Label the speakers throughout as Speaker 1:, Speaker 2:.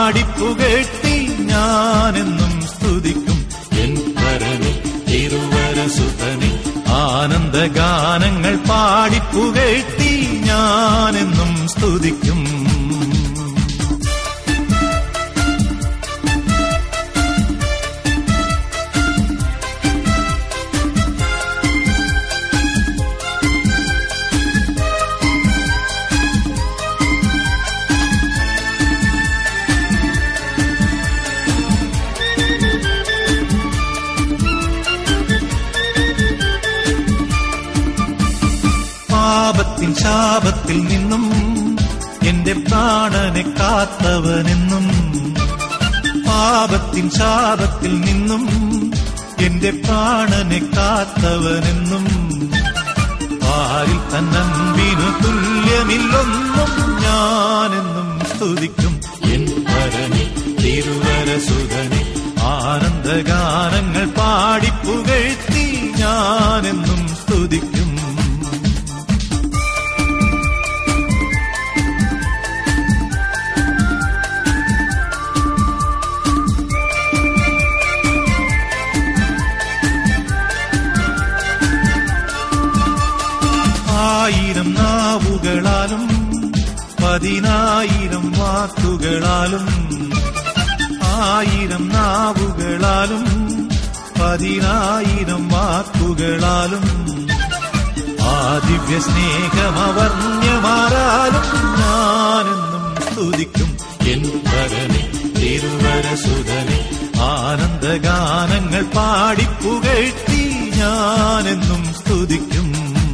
Speaker 1: പാടിപ്പുകഴ്ത്തി ഞാനെന്നും സ്തുതിക്കും എൻ പരനെ തിരുവരസുതനെ ആനന്ദഗാനങ്ങൾ പാടിപ്പുകഴ്ത്തി ഞാനെന്നും സ്തുതിക്കും പാപത്തിൻ ശാപത്തിൽ നിന്നും എന്റെ പ്രാണനെ കാത്തവനെന്നും പാപത്തിൻ ശാപത്തിൽ നിന്നും എന്റെ പ്രാണനെ കാത്തവനെന്നും പാരിൽ തന്നമ്പിനു തുല്യമില്ലൊന്നും ഞാനെന്നും സ്തുതിക്കും എൻ പരനെ തിരുവരസുതനെ ആനന്ദഗാനങ്ങൾ പാടിപ്പുകഴ്ത്തി ഞാനെന്നും സ്തുതിക്കും ആയിരം നാവുകളാലും പതിനായിരം വാക്കുകളാലും ആയിരം നാവുകളാലും പതിനായിരം വാക്കുകളാലും ആ ദിവ്യ സ്നേഹമവർണ്യമാറാലും ഞാനെന്നും സ്തുതിക്കും എൻ പരനെ തിരുവരസുതനെ ആനന്ദഗാനങ്ങൾ പാടിപ്പുകഴ്ത്തി ഞാനെന്നും സ്തുതിക്കും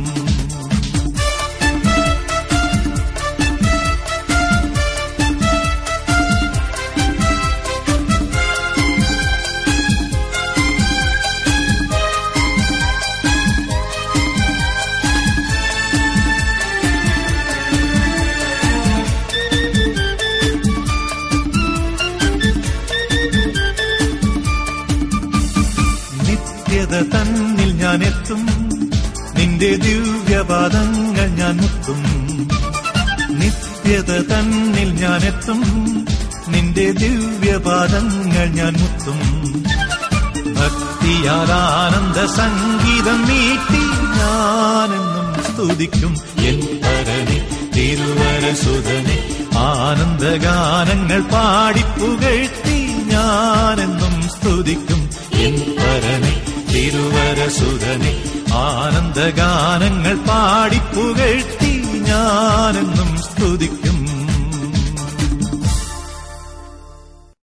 Speaker 1: നിത്യത തന്നിൽ ഞാൻ എത്തും നിന്റെ ദിവ്യപാദങ്ങൾ ഞാൻ മുത്തും നിത്യത തന്നിൽ ഞാൻ എത്തും നിന്റെ ദിവ്യപാദങ്ങൾ ഞാൻ മുത്തും ഭക്തിയാൽ ആനന്ദ സംഗീതം നീട്ടി ഞാനെന്നും സ്തുതിക്കും എൻ പരനെ തിരുവരസുതനെ ആനന്ദഗാനങ്ങൾ പാടിപ്പുകഴ്ത്തി ഞാനെന്നും സ്തുതിക്കും എൻ പരനെ തിരുവരസുതനെ ആനന്ദഗാനങ്ങൾ പാടിപ്പുകഴ്ത്തി ഞാനെന്നും സ്തുതിക്കും